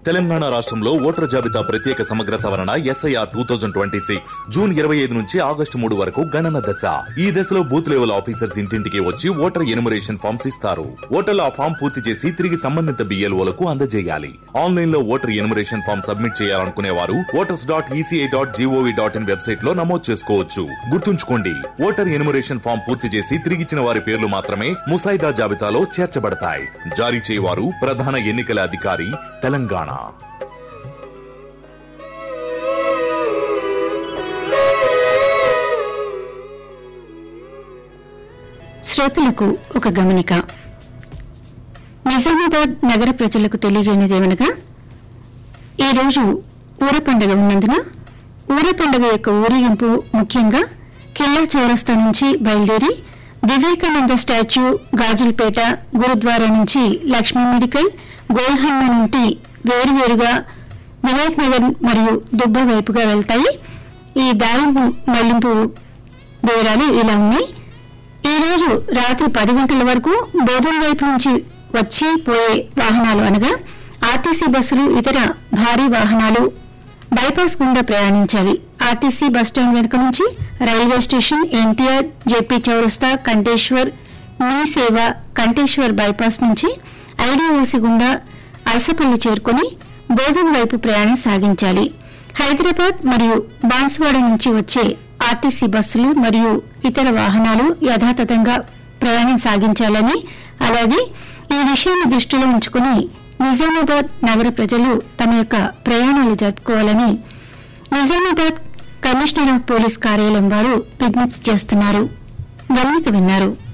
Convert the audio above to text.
తెలంగాణ రాష్ట్రంలో ఓటర్ జాబితా ప్రత్యేక సమగ్ర సవరణ SIR two thousand twenty six June ఇరవై ఐదు నుంచి ఆగస్టు మూడు వరకు గణన దశ ఈ దశలో బూత్ లెవెల్ ఆఫీసర్స్ ఇంటింటికి వచ్చి ఓటర్ ఎనుమరేషన్ ఫామ్స్ ఇస్తారు ఓటర్లు ఆ ఫామ్ పూర్తి చేసి తిరిగి సంబంధిత బిఎల్ఓలకు అందజేయాలి ఆన్లైన్ లో ఓటర్ ఎనుమరేషన్ ఫామ్ సబ్మిట్ చేయాలనుకునే వారు voters dot ECI dot gov dot in website లో నమోదు చేసుకోవచ్చు గుర్తుంచుకోండి ఓటర్ ఎనుమరేషన్ ఫామ్ పూర్తి చేసి తిరిగిచ్చిన వారి పేర్లు మాత్రమే ముసాయిదా జాబితాలో చేర్చబడతాయి జారీ చేయవారు ప్రధాన ఎన్నికల అధికారి తెలంగాణ శ్రోతలకు ఒక గమనిక నిజామాబాద్ నగర ప్రజలకు తెలియజేయనిదేమనగా ఈరోజు ఊర పండుగ ఉన్నందున ఊర పండుగ యొక్క ఊరేగింపు ముఖ్యంగా కిల్లా చౌరస్తా నుంచి బయలుదేరి వివేకానంద స్టాచ్యూ గాజులపేట గురుద్వారా నుంచి లక్ష్మీ మెడికల్ గోల్హన్మ నుండి వేరువేరుగా వినాయక్ నగర్ మరియు దుబ్బ వైపుగా వెళ్తాయి ఈ దారి మళ్లింపు వివరాలు ఇలా ఉన్నాయి ఈ రోజు రాత్రి పది గంటల వరకు బోధన వైపు నుంచి వచ్చి పోయే వాహనాలు అనగా ఆర్టీసీ బస్సులు ఇతర భారీ వాహనాలు బైపాస్ గుండా ప్రయాణించాలి ఆర్టీసీ బస్టాండ్ వెనుక నుంచి రైల్వే స్టేషన్ ఎన్టీఆర్ జేపీ చౌరస్తా కంటేశ్వర్ మీ సేవ కంటేశ్వర్ బైపాస్ నుంచి ఐడీఓసీ గుండా అరసపల్లి చేరుకుని బోధన వైపు ప్రయాణం సాగించాలి హైదరాబాద్ మరియు బాన్స్వాడ నుంచి వచ్చే ఆర్టీసీ బస్సులు మరియు ఇతర వాహనాలు యథాతథంగా ప్రయాణం సాగించాలని అలాగే ఈ విషయాన్ని దృష్టిలో ఉంచుకుని నిజామాబాద్ నగర ప్రజలు తమ యొక్క ప్రయాణాలు జరుపుకోవాలని నిజామాబాద్ కమిషనర్ ఆఫ్ పోలీస్ కార్యాలయం వారు విజ్ఞప్తి చేస్తున్నారు గమనిక విన్నారు